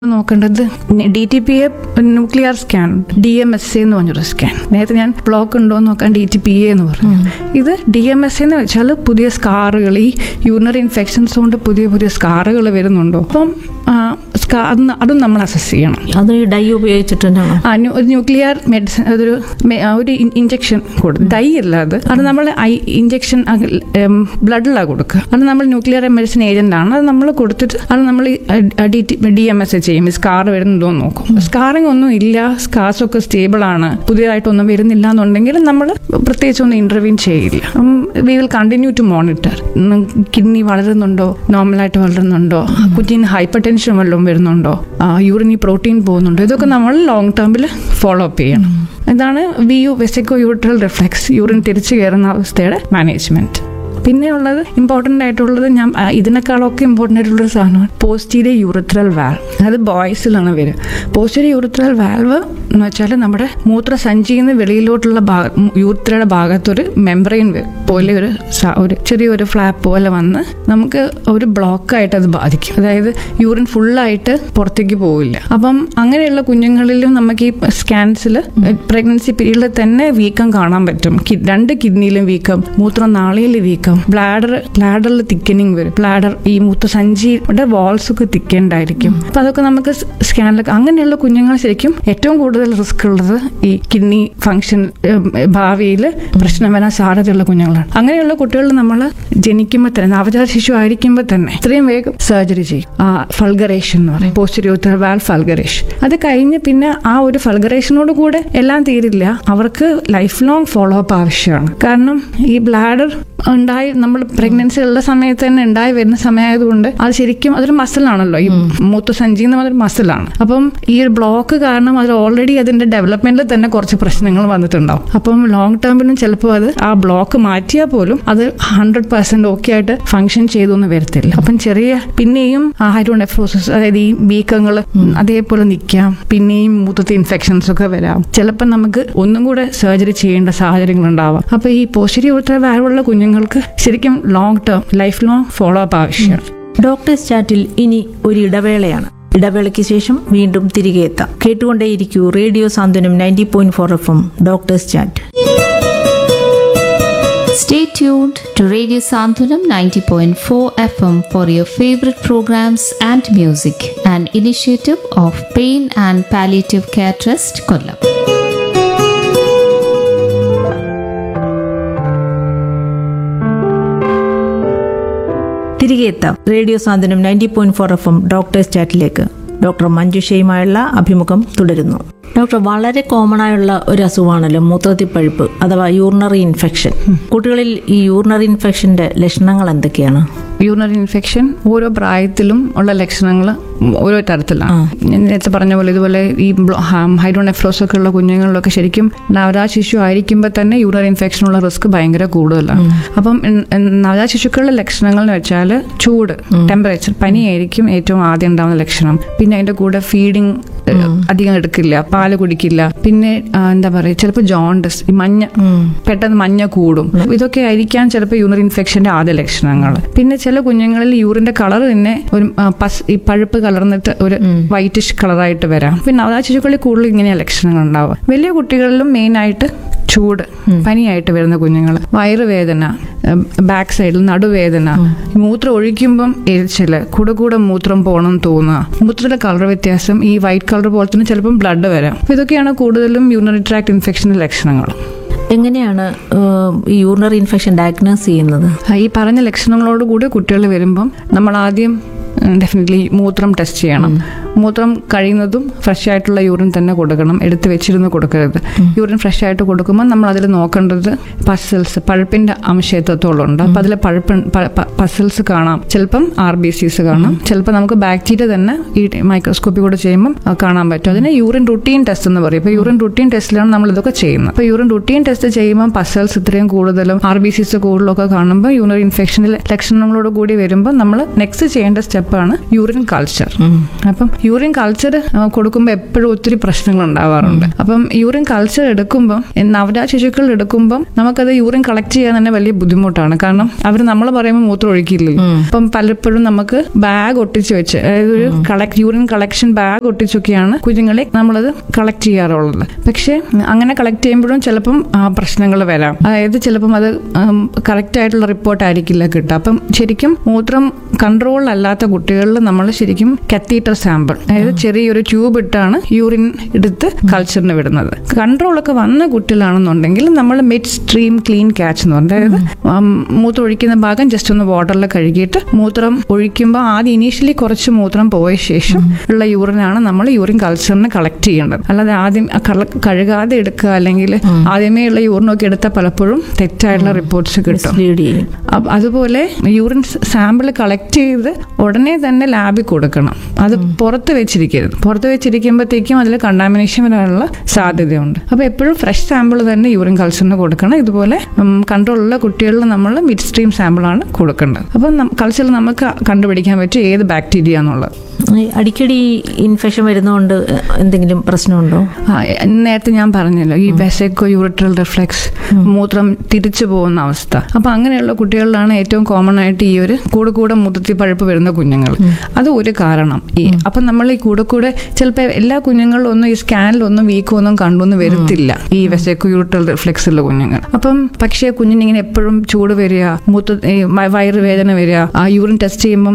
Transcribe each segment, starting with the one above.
നോക്കേണ്ടത് D T P A nuclear scan D M S എന്ന് പറഞ്ഞൊരു സ്കാൻ നേരത്തെ ഞാൻ ബ്ലോക്ക് ഉണ്ടോ എന്ന് നോക്കാൻ ഡി ടി പി എ എന്ന് പറഞ്ഞു ഇത് ഡി എം എസ് എന്ന് വെച്ചാൽ പുതിയ സ്കാറുകൾ ഈ യൂറിനറി ഇൻഫെക്ഷൻസ് കൊണ്ട് പുതിയ പുതിയ സ്കാറുകൾ വരുന്നുണ്ടോ അപ്പം ആ, സ്കാ- അത് ന- അതും നമ്മൾ അസസ് ചെയ്യണം അത് ഈ ഡൈ ഉപയോഗിച്ചിട്ട് തന്നെയാണോ ആ ന്യൂ- ഒരു ന്യൂക്ലിയർ മെഡിസിൻ അതൊരു മെ- ആ, ഒരു ഇഞ്ചക്ഷൻ കൊടുക്കും ഡൈ അല്ല അത് അത് നമ്മൾ ഇഞ്ചക്ഷൻ ബ്ലഡിലാണ് കൊടുക്കുക അത് നമ്മൾ ന്യൂക്ലിയർ മെഡിസിൻ ഏജന്റ് ആണ് അത് നമ്മൾ കൊടുത്തിട്ട് അത് നമ്മൾ ഡി എം എസ് ചെയ്യും സ്കാർ വരുന്നുണ്ടോ എന്ന് നോക്കും സ്കാറിങ് ഒന്നും ഇല്ല സ്കാർസ് ഒക്കെ സ്റ്റേബിൾ ആണ് പുതിയതായിട്ടൊന്നും വരുന്നില്ല എന്നുണ്ടെങ്കിൽ നമ്മൾ പ്രത്യേകിച്ച് ഒന്നും ഇന്റർവ്യൂ ചെയ്യില്ല we will continue to monitor kidney വളരുന്നുണ്ടോ നോർമലായിട്ട് വളരുന്നുണ്ടോ കുഞ്ഞിന് ഹൈപ്പർ ടെൻഷൻ വല്ലതും വരുന്നുണ്ടോ യൂറിനി പ്രോട്ടീൻ പോകുന്നുണ്ടോ ഇതൊക്കെ നമ്മൾ ലോങ് ടേമിൽ ഫോളോ അപ്പ് ചെയ്യണം ഇതാണ് V U vesico ureteral reflux urine തിരിച്ചു കയറുന്ന അവസ്ഥയുടെ മാനേജ്മെന്റ് പിന്നെ ഉള്ളത് ഇമ്പോർട്ടൻ്റ് ആയിട്ടുള്ളത് ഞാൻ ആ, ഇതിനേക്കാളൊക്കെ ഇമ്പോർട്ടൻ്റ് ആയിട്ടുള്ളൊരു സാധനമാണ് പോസ്റ്റീരിയർ യൂറിത്രൽ വാൽവ് അത് ബോയ്സിലാണ് വരിക പോസ്റ്റീരിയർ യൂറിത്രൽ വാൽവ് എന്ന് വെച്ചാൽ നമ്മുടെ മൂത്രസഞ്ചിയിൽ നിന്ന് വെളിയിലോട്ടുള്ള ഭാഗ യൂറിത്രയുടെ ഭാഗത്തൊരു മെമ്പറൈൻ പോലെ ഒരു സ- ഒരു ചെറിയൊരു ഫ്ലാപ്പ് പോലെ വന്ന് നമുക്ക് ഒരു ബ്ലോക്കായിട്ട് അത് ബാധിക്കും അതായത് യൂറിൻ ഫുള്ളായിട്ട് പുറത്തേക്ക് പോവില്ല അപ്പം അങ്ങനെയുള്ള കുഞ്ഞുങ്ങളിലും നമുക്ക് ഈ സ്കാൻസിൽ പ്രഗ്നൻസി പീരീഡിൽ തന്നെ വീക്കം കാണാൻ പറ്റും കി- രണ്ട് കിഡ്നിയിലും വീക്കം മൂത്രനാളിയിൽ വീക്കം ബ്ലാഡർ ബ്ലാഡറിൽ തിക്കനിങ് വരും ബ്ലാഡർ ഈ മൂത്രസഞ്ചിയുടെ വാൾസ് ഒക്കെ തിക്കണ്ടായിരിക്കും അപ്പൊ അതൊക്കെ നമുക്ക് സ്കാനിലൊക്കെ അങ്ങനെയുള്ള കുഞ്ഞുങ്ങൾ ശരിക്കും ഏറ്റവും കൂടുതൽ റിസ്ക് ഉള്ളത് ഈ കിഡ്നി ഫങ്ഷൻ ഭാവിയിൽ പ്രശ്നം വരാൻ സാധ്യതയുള്ള കുഞ്ഞുങ്ങളാണ് അങ്ങനെയുള്ള കുട്ടികൾ നമ്മൾ ജനിക്കുമ്പോൾ തന്നെ നവജാത ശിശു ആയിരിക്കുമ്പോൾ തന്നെ ഇത്രയും വേഗം സർജറി ചെയ്യും ആ ഫൾഗറേഷൻ എന്ന് പറയും പോസ്റ്റർ വാൽ ഫൾഗറേഷൻ അത് കഴിഞ്ഞ് പിന്നെ ആ ഒരു ഫൾഗറേഷനോട് കൂടെ എല്ലാം തീരില്ല അവർക്ക് ലൈഫ് ലോങ് ഫോളോ അപ്പ് ആവശ്യമാണ് കാരണം ഈ ബ്ലാഡർ ഉണ്ടായി നമ്മൾ പ്രഗ്നൻസി ഉള്ള സമയത്ത് തന്നെ ഉണ്ടായി വരുന്ന സമയമായതുകൊണ്ട് അത് ശരിക്കും അതൊരു മസിലാണല്ലോ ഈ മൂത്രസഞ്ചി എന്ന് പറഞ്ഞൊരു മസിലാണ് അപ്പം ഈ ഒരു ബ്ലോക്ക് കാരണം അത് ഓൾറെഡി അതിന്റെ ഡെവലപ്മെന്റിൽ തന്നെ കുറച്ച് പ്രശ്നങ്ങൾ വന്നിട്ടുണ്ടാവും അപ്പം ലോങ് ടേമിലും ചിലപ്പോൾ അത് ആ ബ്ലോക്ക് മാറ്റിയാൽ പോലും അത് ഹൺഡ്രഡ് പെർസെന്റ് ഓക്കെ ആയിട്ട് ഫങ്ഷൻ ചെയ്തു എന്ന് വരത്തില്ല അപ്പം ചെറിയ പിന്നെയും ഹൈഡ്രോനെഫ്രോസിസ് അതായത് ഈ വീക്കങ്ങൾ അതേപോലെ നിൽക്കാം പിന്നെയും മൂത്രത്തിൽ ഇൻഫെക്ഷൻസ് ഒക്കെ വരാം ചിലപ്പോൾ നമുക്ക് ഒന്നും കൂടെ സർജറി ചെയ്യേണ്ട സാഹചര്യങ്ങൾ ഉണ്ടാവാം അപ്പൊ ഈ പോസ്റ്റരി ഉൾത്ര വാൽവുള്ള കുഞ്ഞുങ്ങൾക്ക് ശരിക്കും long term life long follow up ആവശ്യമാണ് ഡോക്ടേഴ്സ് ചാറ്റിൽ ഇനി ഒരു ഇടവേളയാണ് ഇടവേളയ്ക്ക് ശേഷം വീണ്ടും തിരികെ എത്താം കേട്ടുകൊണ്ടേയിരിക്കൂ radio Santhwanam ninety point four F M doctors chat Stay tuned to Radio Santunam 90.4 FM for your favorite programs and music, an initiative of Pain and Palliative Care Trust, Kollam. തിരികെ എത്താം radio Santhwanam ninety point four F M doctors ചാറ്റിലേക്ക് doctor മഞ്ജുഷയുമായുള്ള അഭിമുഖം തുടരുന്നു doctor വളരെ common ആയുള്ള ഒരു അസുഖമാണല്ലോ മൂത്രത്തിൽ പഴുപ്പ് അഥവാ യൂറിനറി ഇൻഫെക്ഷൻ കുട്ടികളിൽ ഈ യൂറിനറി ഇൻഫെക്ഷന്റെ ലക്ഷണങ്ങൾ എന്തൊക്കെയാണ് യൂറിനറി ഇൻഫെക്ഷൻ ഓരോ പ്രായത്തിലും ഉള്ള ലക്ഷണങ്ങൾ ഓരോ തരത്തിലാണ് ഞാൻ നേരത്തെ പറഞ്ഞ പോലെ ഇതുപോലെ ഈ ഹൈഡ്രോനെഫ്രോസ് ഒക്കെ ഉള്ള കുഞ്ഞുങ്ങളിലൊക്കെ ശരിക്കും നവജാത ശിശു ആയിരിക്കുമ്പോൾ തന്നെ യൂറിനറി ഇൻഫെക്ഷനുള്ള റിസ്ക് ഭയങ്കര കൂടുതലാണ് അപ്പം ഉം, ഉം, നവജാത ശിശുക്കളുടെ ലക്ഷണങ്ങൾ എന്ന് വെച്ചാൽ ചൂട് ടെമ്പറേച്ചർ പനിയായിരിക്കും ഏറ്റവും ആദ്യം ഉണ്ടാകുന്ന ലക്ഷണം പിന്നെ അതിന്റെ കൂടെ ഫീഡിങ് അധികം എടുക്കില്ല പാല് കുടിക്കില്ല പിന്നെ ആ, എന്താ പറയുക ചിലപ്പോൾ ജോണ്ടസ് ഈ മഞ്ഞ പെട്ടെന്ന് മഞ്ഞ കൂടും ഇതൊക്കെ ആയിരിക്കാം ചിലപ്പോൾ യൂറിൻ ഇൻഫെക്ഷന്റെ ആദ്യ ലക്ഷണങ്ങൾ പിന്നെ ചില കുഞ്ഞുങ്ങളിൽ യൂറിന്റെ കളർ തന്നെ ഒരു ആ, പസ് ഈ പഴുപ്പ് കലർന്നിട്ട് ഒരു വൈറ്റിഷ് കളറായിട്ട് വരാം പിന്നെ നവജാത ശിശുക്കളിൽ കൂടുതൽ ഇങ്ങനെയാ ലക്ഷണങ്ങൾ ഉണ്ടാവുക വലിയ കുട്ടികളിലും മെയിൻ ആയിട്ട് ചൂട് പനിയായിട്ട് വരുന്ന കുഞ്ഞുങ്ങൾ വയറുവേദന ബാക്ക് സൈഡിൽ നടുവേദന മൂത്രം ഒഴിക്കുമ്പം എരിച്ചില് കൂടെ കൂടെ മൂത്രം പോകണം തോന്നുക മൂത്രത്തിലെ കളർ വ്യത്യാസം ഈ വൈറ്റ് കളർ പോലെ തന്നെ ചിലപ്പം ബ്ലഡ് വരാം അപ്പൊ ഇതൊക്കെയാണ് കൂടുതലും യൂറിനറി ട്രാക്ട് ഇൻഫെക്ഷന്റെ ലക്ഷണങ്ങൾ എങ്ങനെയാണ് ഏഹ്, ഈ യൂറിനറി ഇൻഫെക്ഷൻ ഡയഗ്നോസ് ചെയ്യുന്നത് ആ, ഈ പറഞ്ഞ ലക്ഷണങ്ങളോട് കൂടി കുട്ടികൾ വരുമ്പം നമ്മൾ ആദ്യം ഡെഫിനറ്റ്ലി മൂത്രം ടെസ്റ്റ് ചെയ്യണം മൂത്രം കഴിയുന്നതും ഫ്രഷ് ആയിട്ടുള്ള യൂറിൻ തന്നെ കൊടുക്കണം എടുത്ത് വെച്ചിരുന്ന് കൊടുക്കരുത് യൂറിൻ ഫ്രഷ് ആയിട്ട് കൊടുക്കുമ്പോൾ നമ്മൾ അതിൽ നോക്കേണ്ടത് പസിൽസ് പഴുപ്പിന്റെ അംശത്തോളം ഉണ്ട് അപ്പം അതിൽ പഴുപ്പ് പസിൽസ് കാണാം ചിലപ്പം ആർ ബി സിസ് കാണാം ചിലപ്പോൾ നമുക്ക് ബാക്ടീരിയ തന്നെ ഈ മൈക്രോസ്കോപ്പി കൂടെ ചെയ്യുമ്പോൾ ആ, കാണാൻ പറ്റും അതിന് യൂറിൻ റുട്ടീൻ ടെസ്റ്റ് എന്ന് പറയും ഇപ്പോൾ യൂറിൻ റുട്ടീൻ ടെസ്റ്റിലാണ് നമ്മൾ ഇതൊക്കെ ചെയ്യുന്നത് അപ്പോൾ യൂറിൻ റുട്ടീൻ ടെസ്റ്റ് ചെയ്യുമ്പോൾ പസൽസ് ഇത്രയും കൂടുതലും ആർ ബി സിസ് കൂടുതലൊക്കെ കാണുമ്പോൾ യൂറിൻ ഇൻഫെക്ഷനിൽ ലക്ഷണങ്ങളോട് കൂടി വരുമ്പോൾ നമ്മൾ നെക്സ്റ്റ് ചെയ്യേണ്ട സ്റ്റെപ്പാണ് യൂറിൻ കൾച്ചർ അപ്പം യൂറിൻ കൾച്ചർ കൊടുക്കുമ്പോൾ എപ്പോഴും ഒത്തിരി പ്രശ്നങ്ങൾ ഉണ്ടാവാറുണ്ട് അപ്പം യൂറിൻ കൾച്ചർ എടുക്കുമ്പം എ- നവജാത ശിശുക്കൾ എടുക്കുമ്പം നമുക്കത് യൂറിൻ കളക്ട് ചെയ്യാൻ തന്നെ വലിയ ബുദ്ധിമുട്ടാണ് കാരണം അവർ നമ്മൾ പറയുമ്പോൾ മൂത്രം ഒഴിക്കില്ലല്ലോ അപ്പം പലപ്പോഴും നമുക്ക് ബാഗ് ഒട്ടിച്ച് വെച്ച് അതായത് ഒരു കളക്ട് യൂറിൻ കളക്ഷൻ ബാഗ് ഒട്ടിച്ചൊക്കെയാണ് കുഞ്ഞുങ്ങളെ നമ്മളത് കളക്ട് ചെയ്യാറുള്ളത് പക്ഷേ അങ്ങനെ കളക്ട് ചെയ്യുമ്പോഴും ചിലപ്പം പ്രശ്നങ്ങൾ വരാം അതായത് ചിലപ്പം അത് കറക്റ്റ് ആയിട്ടുള്ള റിപ്പോർട്ട് ആയിരിക്കില്ല കിട്ടുക അപ്പം ശരിക്കും മൂത്രം കൺട്രോൾ അല്ലാത്ത കുട്ടികളിൽ നമ്മൾ ശരിക്കും കത്തീറ്റർ സാമ്പിൾ അതായത് ചെറിയൊരു ട്യൂബ് ഇട്ടാണ് യൂറിൻ എടുത്ത് കൾച്ചറിന് വിടുന്നത് കൺട്രോൾ ഒക്കെ വന്ന കുട്ടികളാണെന്നുണ്ടെങ്കിൽ നമ്മൾ മിഡ് സ്ട്രീം ക്ലീൻ ക്യാച്ച് എന്ന് പറഞ്ഞത് അതായത് ഉം, മൂത്രം ഒഴിക്കുന്ന ഭാഗം ജസ്റ്റ് ഒന്ന് വാട്ടറിൽ കഴുകിയിട്ട് മൂത്രം ഒഴിക്കുമ്പോൾ ആദ്യം ഇനീഷ്യലി കുറച്ച് മൂത്രം പോയ ശേഷം ഉള്ള യൂറിനാണ് നമ്മൾ യൂറിൻ കൾച്ചറിന് കളക്ട് ചെയ്യേണ്ടത് അല്ലാതെ ആദ്യം ആ കള- കഴുകാതെ എടുക്കുക അല്ലെങ്കിൽ ആദ്യമേ ഉള്ള യൂറിനൊക്കെ എടുത്താൽ പലപ്പോഴും തെറ്റായിട്ടുള്ള റിപ്പോർട്ട്സ് കിട്ടും ലീഡ് ചെയ്യും അപ്പ- അതുപോലെ യൂറിൻ സാമ്പിൾ കളക്ട് ചെയ്ത് ഉടനെ തന്നെ ലാബിൽ കൊടുക്കണം അത് പുറത്ത് വെച്ചിരിക്കരുത് പുറത്ത് വെച്ചിരിക്കുമ്പോഴത്തേക്കും അതിൽ കണ്ടാമിനേഷൻ വരാനുള്ള സാധ്യതയുണ്ട് അപ്പോൾ എപ്പോഴും ഫ്രഷ് സാമ്പിൾ തന്നെ യൂറിൻ കൾച്ചറിന് കൊടുക്കണം ഇതുപോലെ കൺട്രോളുള്ള കുട്ടികളിൽ നമ്മൾ മിഡ് സ്ട്രീം സാമ്പിളാണ് കൊടുക്കേണ്ടത് അപ്പം കൾച്ചറിൽ നമുക്ക് കണ്ടുപിടിക്കാൻ പറ്റും ഏത് ബാക്ടീരിയ എന്നുള്ളത് ഈ അടിക്കടി ഇൻഫെക്ഷൻ വരുന്നതുകൊണ്ട് എന്തെങ്കിലും പ്രശ്നമുണ്ടോ ആ, എ- നേരത്തെ ഞാൻ പറഞ്ഞല്ലോ ഈ വെസൈക്കോ യൂറിട്രൽ റിഫ്ലെക്സ് മൂത്രം തിരിച്ചു പോകുന്ന അവസ്ഥ അപ്പൊ അങ്ങനെയുള്ള കുട്ടികളിലാണ് ഏറ്റവും കോമൺ ആയിട്ട് ഈ ഒരു കൂടെ കൂടെ മുതിർത്തി പഴുപ്പ് വരുന്ന കുഞ്ഞുങ്ങൾ അത് ഒരു കാരണം ഈ അപ്പൊ നമ്മൾ ഈ കൂടെ കൂടെ ചിലപ്പോൾ എല്ലാ കുഞ്ഞുങ്ങളിലും ഒന്നും ഈ സ്കാനിലൊന്നും വീക്കോ ഒന്നും കണ്ടൊന്നും വരത്തില്ല ഈ വെസൈക്കോ യൂറിട്രൽ റിഫ്ലെക്സ് ഉള്ള കുഞ്ഞുങ്ങൾ അപ്പം പക്ഷേ കുഞ്ഞിനിങ്ങനെ എപ്പോഴും ചൂട് വരിക മൂത്ത ഈ വ- വയറുവേദന വരിക ആ യൂറിൻ ടെസ്റ്റ് ചെയ്യുമ്പം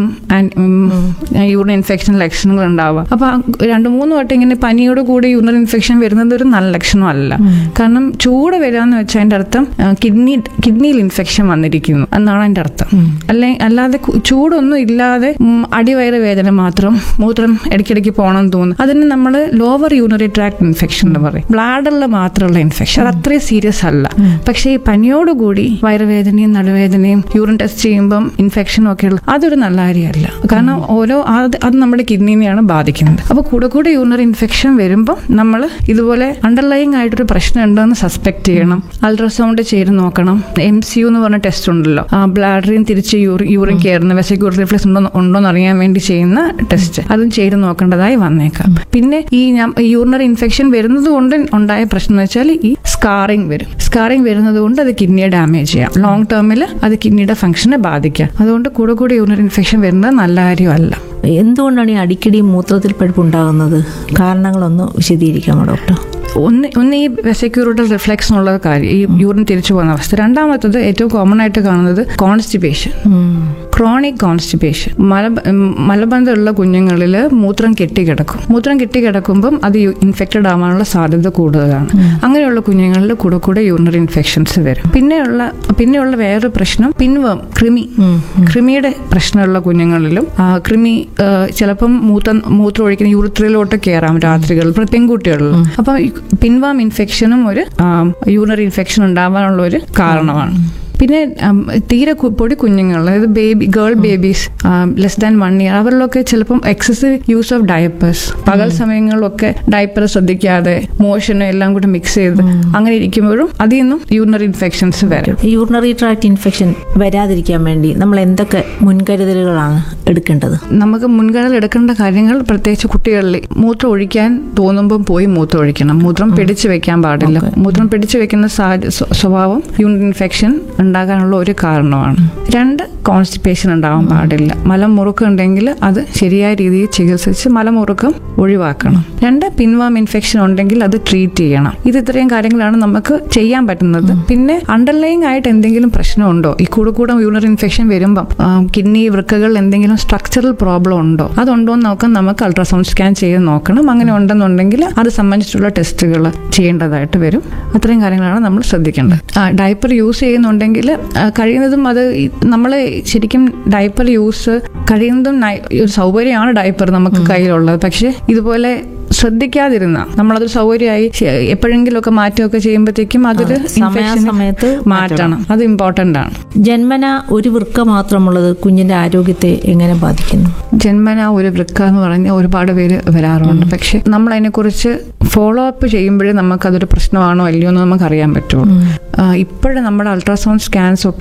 യൂറിൻ ഇൻഫെക്ഷൻ ലക്ഷണങ്ങൾ ഉണ്ടാവുക അപ്പൊ ആ രണ്ട് മൂന്ന് വട്ടം ഇങ്ങനെ പനിയോട് കൂടി യൂറിൻ ഇൻഫെക്ഷൻ വരുന്നത് ഒരു നല്ല ലക്ഷണമല്ല കാരണം ചൂട് വരിക എന്ന് വെച്ചാൽ അതിന്റെ അർത്ഥം കിഡ്നി കിഡ്നിയിൽ ഇൻഫെക്ഷൻ വന്നിരിക്കുന്നു എന്നാണ് അതിന്റെ അർത്ഥം അല്ലെ അല്ലാതെ കു- ചൂടൊന്നും ഇല്ലാതെ ഉം, അടിവയറ് വേദന മാത്രം മൂത്രം ഇടയ്ക്കിടയ്ക്ക് പോകണം എന്ന് തോന്നുന്നു അതിന് നമ്മൾ ലോവർ യൂണറി ട്രാക്ട് ഇൻഫെക്ഷൻ എന്ന് പറയും ബ്ലാഡറിൽ മാത്രമുള്ള ഇൻഫെക്ഷൻ അത് അത്രയും സീരിയസ് അല്ല പക്ഷേ ഈ പനിയോടുകൂടി വയറുവേദനയും നടുവേദനയും യൂറിൻ ടെസ്റ്റ് ചെയ്യുമ്പം ഇൻഫെക്ഷനും ഒക്കെ ഉള്ള അതൊരു നല്ല കാര്യമല്ല കാരണം ഓരോ അത് അത് നമ്മുടെ കിഡ്നിനെയാണ് ബാധിക്കുന്നത് അപ്പോൾ കൂടെ കൂടെ യൂറിനറി ഇൻഫെക്ഷൻ വരുമ്പോൾ നമ്മൾ ഇതുപോലെ അണ്ടർലൈങ് ആയിട്ടൊരു പ്രശ്നം ഉണ്ടെന്ന് സസ്പെക്ട് ചെയ്യണം അൾട്രാസൗണ്ട് ചെയ്ത് നോക്കണം എം സി യു എന്ന് പറഞ്ഞ ടെസ്റ്റ് ഉണ്ടല്ലോ ആ ബ്ലാഡറിയും തിരിച്ച് യൂറി യൂറിൻ കയറുന്ന വെസൈക്യൂർ റിഫ്ലെക്സ് ഉണ്ടോ ഉണ്ടോന്ന് അറിയാൻ വേണ്ടി ചെയ്യുന്ന ടെസ്റ്റ് അതും ചെയ്ത് നോക്കേണ്ടതായി വന്നേക്കാം പിന്നെ ഈ ഞാൻ യൂറിനറി ഇൻഫെക്ഷൻ വരുന്നത് കൊണ്ട് ഉണ്ടായ പ്രശ്നം എന്ന് വെച്ചാൽ ഈ സ്കാറിങ് വരും സ്കാറിങ് വരുന്നത് കൊണ്ട് അത് കിഡ്നിയെ ഡാമേജ് ചെയ്യാം ലോങ് ടേമിൽ അത് കിഡ്നിയുടെ ഫംഗ്ഷനെ ബാധിക്കാം അതുകൊണ്ട് കൂടെ കൂടെ യൂറിനറി ഇൻഫെക്ഷൻ വരുന്നത് നല്ല കാര്യമല്ല എന്തുകൊണ്ടാണ് ഈ അടിക്കടി മൂത്രത്തിൽ പഴുപ്പ് ഉണ്ടാകുന്നത് കാരണങ്ങളൊന്ന് വിശദീകരിക്കാമോ ഡോക്ടർ ഒന്ന് ഒന്ന് ഈ വെസക്യൂറിറ്റൽ റിഫ്ലെക്സ് എന്നുള്ള കാര്യം ഈ യൂറിൻ തിരിച്ചു പോകുന്ന അവസ്ഥ രണ്ടാമത്തത് ഏറ്റവും കോമൺ ആയിട്ട് കാണുന്നത് കോൺസ്റ്റിപ്പേഷൻ ക്രോണിക് കോൺസ്റ്റിപ്പേഷൻ മല ഉം, മലബന്ധമുള്ള കുഞ്ഞുങ്ങളിൽ മൂത്രം കെട്ടിക്കിടക്കും മൂത്രം കെട്ടിക്കിടക്കുമ്പം അത് ഇൻഫെക്റ്റഡ് ആവാനുള്ള സാധ്യത കൂടുതലാണ് അങ്ങനെയുള്ള കുഞ്ഞുങ്ങളിൽ കൂടെ കൂടെ യൂറിനറി ഇൻഫെക്ഷൻസ് വരും പിന്നെയുള്ള പിന്നെയുള്ള വേറൊരു പ്രശ്നം പിൻവം കൃമി കൃമിയുടെ പ്രശ്നമുള്ള കുഞ്ഞുങ്ങളിലും ആ, കൃമി ആ, ചിലപ്പം മൂത്ത മൂത്രം ഒഴിക്കുന്ന യൂറിത്രയിലോട്ട് കയറാം രാത്രികളിൽ പ്ര- പെൺകുട്ടികളിൽ അപ്പം ഈ പിൻവാം ഇൻഫെക്ഷനും ഒരു യൂറിനറി ഇൻഫെക്ഷൻ ഉണ്ടാവാനുള്ള ഒരു കാരണമാണ് പിന്നെ ഉം, തീരെ കു- പൊടി കുഞ്ഞുങ്ങൾ അതായത് baby girl babies less than one year അവരിലൊക്കെ ചിലപ്പം എക്സസീവ് യൂസ് ഓഫ് ഡയപ്പേഴ്സ് പകൽ സമയങ്ങളിലൊക്കെ ഡയപ്പർ ശ്രദ്ധിക്കാതെ മോഷനും എല്ലാം കൂടി മിക്സ് ചെയ്ത് അങ്ങനെ ഇരിക്കുമ്പോഴും അതിൽ നിന്നും യൂറിനറി ഇൻഫെക്ഷൻസ് വരാം യൂറിനറി ട്രാക്ട് ഇൻഫെക്ഷൻ വരാതിരിക്കാൻ വേണ്ടി നമ്മൾ എന്തൊക്കെ മുൻകരുതലുകളാണ് എടുക്കേണ്ടത് നമുക്ക് മുൻഗണന എടുക്കേണ്ട കാര്യങ്ങൾ പ്രത്യേകിച്ച് കുട്ടികളിൽ മൂത്രം ഒഴിക്കാൻ തോന്നുമ്പോൾ പോയി മൂത്രം ഒഴിക്കണം മൂത്രം പിടിച്ചു വെക്കാൻ പാടില്ല മൂത്രം പിടിച്ചു വെക്കുന്ന സാഹച- സ്വ- സ്വഭാവം യൂണിൻ ഇൻഫെക്ഷൻ ഉണ്ടാകാനുള്ള ഒരു കാരണമാണ് രണ്ട് കോൺസ്റ്റിപ്പേഷൻ ഉണ്ടാവാൻ പാടില്ല മലമുറുക്കം ഉണ്ടെങ്കിൽ അത് ശരിയായ രീതിയിൽ ചികിത്സിച്ച് മലമുറുക്കം ഒഴിവാക്കണം രണ്ട് പിൻവാം ഇൻഫെക്ഷൻ ഉണ്ടെങ്കിൽ അത് ട്രീറ്റ് ചെയ്യണം ഇത് ഇത്രയും കാര്യങ്ങളാണ് നമുക്ക് ചെയ്യാൻ പറ്റുന്നത് പിന്നെ അണ്ടർലൈങ് ആയിട്ട് എന്തെങ്കിലും പ്രശ്നമുണ്ടോ ഈ കൂടെ കൂടെ യൂറിനറി ഇൻഫെക്ഷൻ വരുമ്പം കിഡ്നി വൃക്കകൾ എന്തെങ്കിലും സ്ട്രക്ചറൽ പ്രോബ്ലം ഉണ്ടോ അതുണ്ടോ എന്ന് നോക്കാൻ നമുക്ക് അൾട്രാസൗണ്ട് സ്കാൻ ചെയ്ത് നോക്കണം അങ്ങനെ ഉണ്ടെന്നുണ്ടെങ്കിൽ അത് സംബന്ധിച്ചുള്ള ടെസ്റ്റുകൾ ചെയ്യേണ്ടതായിട്ട് വരും അത്രയും കാര്യങ്ങളാണ് നമ്മൾ ശ്രദ്ധിക്കേണ്ടത് ഡയപ്പർ യൂസ് ചെയ്യുന്നുണ്ടെങ്കിൽ ആ, കഴിയുന്നതും അത് നമ്മൾ ശരിക്കും ഡയപ്പർ യൂസ് കഴിയുന്നതും നൈ- ഒരു സൗകര്യമാണ് ഡയപ്പർ നമുക്ക് കയ്യിലുള്ളത് പക്ഷേ ഇതുപോലെ ശ്രദ്ധിക്കാതിരുന്ന നമ്മളതൊരു സൗകര്യമായി ശ- എപ്പോഴെങ്കിലുമൊക്കെ മാറ്റുകയൊക്കെ ചെയ്യുമ്പോഴത്തേക്കും അതൊരു ഇൻഫെക്ഷൻ സമയാസമയത്ത് മാറ്റണം അത് ഇമ്പോർട്ടൻ്റ് ആണ് ജന്മന ഒരു വൃക്ക മാത്രമുള്ളത് കുഞ്ഞിന്റെ ആരോഗ്യത്തെ എങ്ങനെ ബാധിക്കുന്നു ജന്മന ഒരു വൃക്ക എന്ന് പറഞ്ഞ് ഒരുപാട് പേര് വരാറുണ്ട് പക്ഷെ നമ്മൾ അതിനെക്കുറിച്ച് ഫോളോ അപ്പ് ചെയ്യുമ്പോഴേ നമുക്കതൊരു പ്രശ്നമാണോ അല്ലയോ എന്ന് നമുക്ക് അറിയാൻ പറ്റുള്ളൂ ഇപ്പോഴും നമ്മുടെ അൾട്രാസൗണ്ട് സ്കാൻസ് ഒക്കെ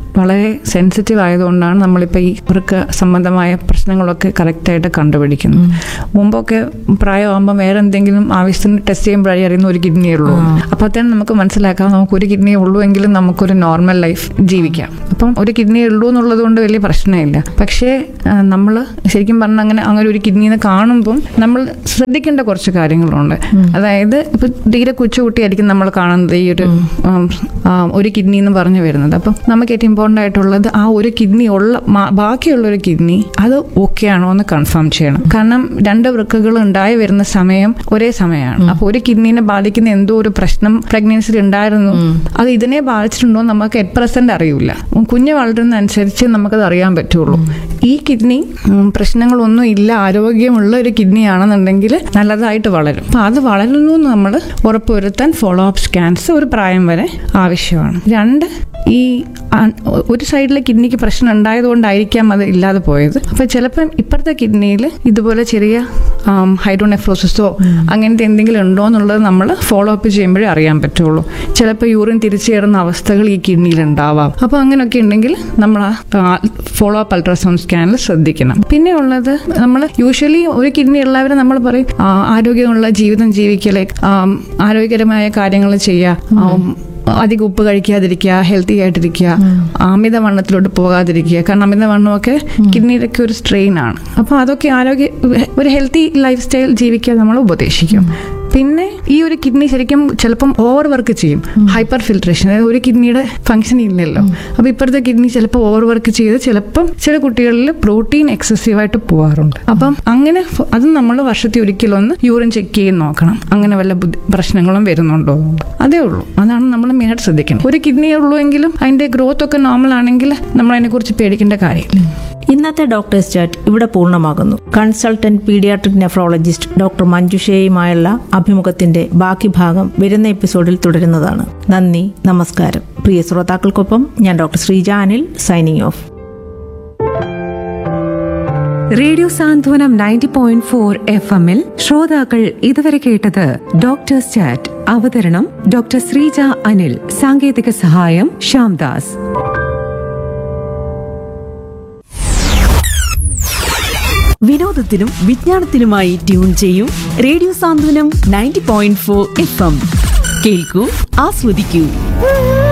വളരെ സെൻസിറ്റീവ് ആയതുകൊണ്ടാണ് നമ്മളിപ്പോൾ ഈ വൃക്ക സംബന്ധമായ പ്രശ്നങ്ങളൊക്കെ കറക്റ്റായിട്ട് കണ്ടുപിടിക്കുന്നത് മുമ്പൊക്കെ പ്രായമാകുമ്പോൾ വേറെ എന്തെങ്കിലും ആവശ്യത്തിന് ടെസ്റ്റ് ചെയ്യുമ്പോഴേ അറിയുന്ന ഒരു കിഡ്നിയേ ഉള്ളൂ അപ്പോൾ തന്നെ നമുക്ക് മനസ്സിലാക്കാം നമുക്ക് ഒരു കിഡ്നിയേ ഉള്ളൂ എങ്കിലും നമുക്കൊരു നോർമൽ ലൈഫ് ജീവിക്കാം അപ്പം ഒരു കിഡ്നിയേ ഉള്ളൂ എന്നുള്ളത് കൊണ്ട് വലിയ പ്രശ്നമില്ല പക്ഷേ നമ്മൾ ശരിക്കും പറഞ്ഞാൽ അങ്ങനെ അങ്ങനെ ഒരു കിഡ്നിന്ന് കാണുമ്പം നമ്മൾ ശ്രദ്ധിക്കേണ്ട കുറച്ച് കാര്യങ്ങളുണ്ട് അതായത് ഇപ്പം തീരെ കൊച്ചുകുട്ടിയായിരിക്കും നമ്മൾ കാണുന്നത് ഈ ഒരു ഉം, ആ, ഒരു കിഡ്നി എന്ന് പറഞ്ഞു വരുന്നത് അപ്പം നമുക്ക് ഏറ്റവും ഇമ്പോർട്ടൻ്റ് ആയിട്ടുള്ളത് ആ ഒരു കിഡ്നി ഉള്ള മാ- ബാക്കിയുള്ള ഒരു കിഡ്നി അത് ഓക്കെ ആണോ എന്ന് കൺഫേം ചെയ്യണം കാരണം രണ്ട് വൃക്കകൾ ഉണ്ടായി വരുന്ന സമയം ഒരേ സമയമാണ് അപ്പോൾ ഒരു കിഡ്നീനെ ബാധിക്കുന്ന എന്തോ ഒരു പ്രശ്നം പ്രഗ്നൻസിയിൽ ഉണ്ടായിരുന്നു അത് ഇതിനെ ബാധിച്ചിട്ടുണ്ടോ എന്ന് നമുക്ക് അറ്റ് പ്രസന്റ് അറിയില്ല കുഞ്ഞ് വളരുന്ന അനുസരിച്ച് നമുക്കത് അറിയാൻ പറ്റുള്ളൂ ഈ കിഡ്നി ഉം, പ്രശ്നങ്ങളൊന്നും ഇല്ല ആരോഗ്യമുള്ള ഒരു കിഡ്നി ആണെന്നുണ്ടെങ്കിൽ നല്ലതായിട്ട് വളരും അപ്പം അത് വളരുന്നു എന്ന് നമ്മൾ ഉറപ്പുവരുത്താൻ ഫോളോ അപ്പ് സ്കാൻസ് ഒരു പ്രായം വരെ ആവശ്യമാണ് രണ്ട് ഈ ആ- ഒരു സൈഡിലെ കിഡ്നിക്ക് പ്രശ്നം ഉണ്ടായതുകൊണ്ടായിരിക്കാം അത് ഇല്ലാതെ പോയത് അപ്പോൾ ചിലപ്പം ഇപ്പുറത്തെ കിഡ്നിയിൽ ഇതുപോലെ ചെറിയ ഹൈഡ്രോനെഫ്രോസിസോ അങ്ങനത്തെ എന്തെങ്കിലും ഉണ്ടോ എന്നുള്ളത് നമ്മൾ ഫോളോ അപ്പ് ചെയ്യുമ്പോഴേ അറിയാൻ പറ്റുള്ളൂ ചിലപ്പോൾ യൂറിൻ തിരിച്ചു കയറുന്ന അവസ്ഥകൾ ഈ കിഡ്നിയിൽ ഉണ്ടാവാം അപ്പോൾ അങ്ങനെയൊക്കെ ഉണ്ടെങ്കിൽ നമ്മൾ ഫോളോ അപ്പ് അൾട്രാസൗണ്ട് സ്കാനിൽ ശ്രദ്ധിക്കണം പിന്നെ ഉള്ളത് നമ്മൾ യൂഷ്വലി ഒരു കിഡ്നി ഉള്ളവരെ നമ്മൾ പറയും ആ, ആരോഗ്യമുള്ള ജീവിതം ജീവിക്കലേ ആരോഗ്യകരമായ കാര്യങ്ങൾ ചെയ്യുക ആ, അധികം ഉപ്പ് കഴിക്കാതിരിക്കുക ഹെൽത്തി ആയിട്ടിരിക്കുക അമിതവണ്ണത്തിലോട്ട് പോകാതിരിക്കുക കാരണം അമിതവണ്ണമൊക്കെ കിഡ്നിയിലൊക്കെ ഒരു സ്ട്രെയിൻ ആണ് അപ്പോൾ അതൊക്കെ ആരോഗ്യ ഒരു ഹെൽത്തി ലൈഫ് സ്റ്റൈൽ ജീവിക്കാൻ നമ്മൾ ഉപദേശിക്കും പിന്നെ ഈ ഒരു കിഡ്നി ശരിക്കും ചിലപ്പം ഓവർ വർക്ക് ചെയ്യും ഹൈപ്പർ ഫിൽട്രേഷൻ അതായത് ഒരു കിഡ്നിയുടെ ഫംഗ്ഷൻ ഇല്ലല്ലോ അപ്പോൾ ഇപ്പോഴത്തെ കിഡ്നി ചിലപ്പോൾ ഓവർ വർക്ക് ചെയ്ത് ചിലപ്പം ചില കുട്ടികളിൽ പ്രോട്ടീൻ എക്സസീവായിട്ട് പോകാറുണ്ട് അപ്പം അങ്ങനെ ഫ- അത് നമ്മൾ വർഷത്തിൽ ഒരിക്കലൊന്ന് യൂറിൻ ചെക്ക് ചെയ്ത് നോക്കണം അങ്ങനെ വല്ല ബുദ്ധി പ്രശ്നങ്ങളും വരുന്നുണ്ടോ എന്ന്. അതേ ഉള്ളൂ അതാണ് നമ്മൾ മെയിനായിട്ട് ശ്രദ്ധിക്കണം ഒരു കിഡ്നിയേ ഉള്ളൂ എങ്കിലും അതിന്റെ ഗ്രോത്ത് ഒക്കെ നോർമൽ ആണെങ്കിൽ നമ്മൾ അതിനെക്കുറിച്ച് പേടിക്കേണ്ട കാര്യമില്ല ഇന്നത്തെ ഡോക്ടേഴ്സ് ചാറ്റ് ഇവിടെ പൂർണ്ണമാകുന്നു കൺസൾട്ടന്റ് പീഡിയാട്രിക് നെഫ്രോളജിസ്റ്റ് ഡോക്ടർ മഞ്ജുഷയുമായുള്ള അഭിമുഖത്തിന്റെ ബാക്കി ഭാഗം വരുന്ന എപ്പിസോഡിൽ തുടരുന്നതാണ് നന്ദി നമസ്കാരം പ്രിയ ശ്രോതാക്കൾക്കൊപ്പം ഞാൻ doctor Sreeja Anil signing off radio Santhwanam ninety point four F എമ്മിൽ ശ്രോതാക്കൾ ഇതുവരെ കേട്ടത് ഡോക്ടേഴ്സ് ചാറ്റ് അവതരണം ഡോക്ടർ ശ്രീജ അനിൽ സാങ്കേതിക സഹായം ശ്യാംദാസ് വിനോദത്തിനും വിജ്ഞാനത്തിനുമായി ട്യൂൺ ചെയ്യൂ radio Santhwanam ninety point four F M കേൾക്കൂ ആസ്വദിക്കൂ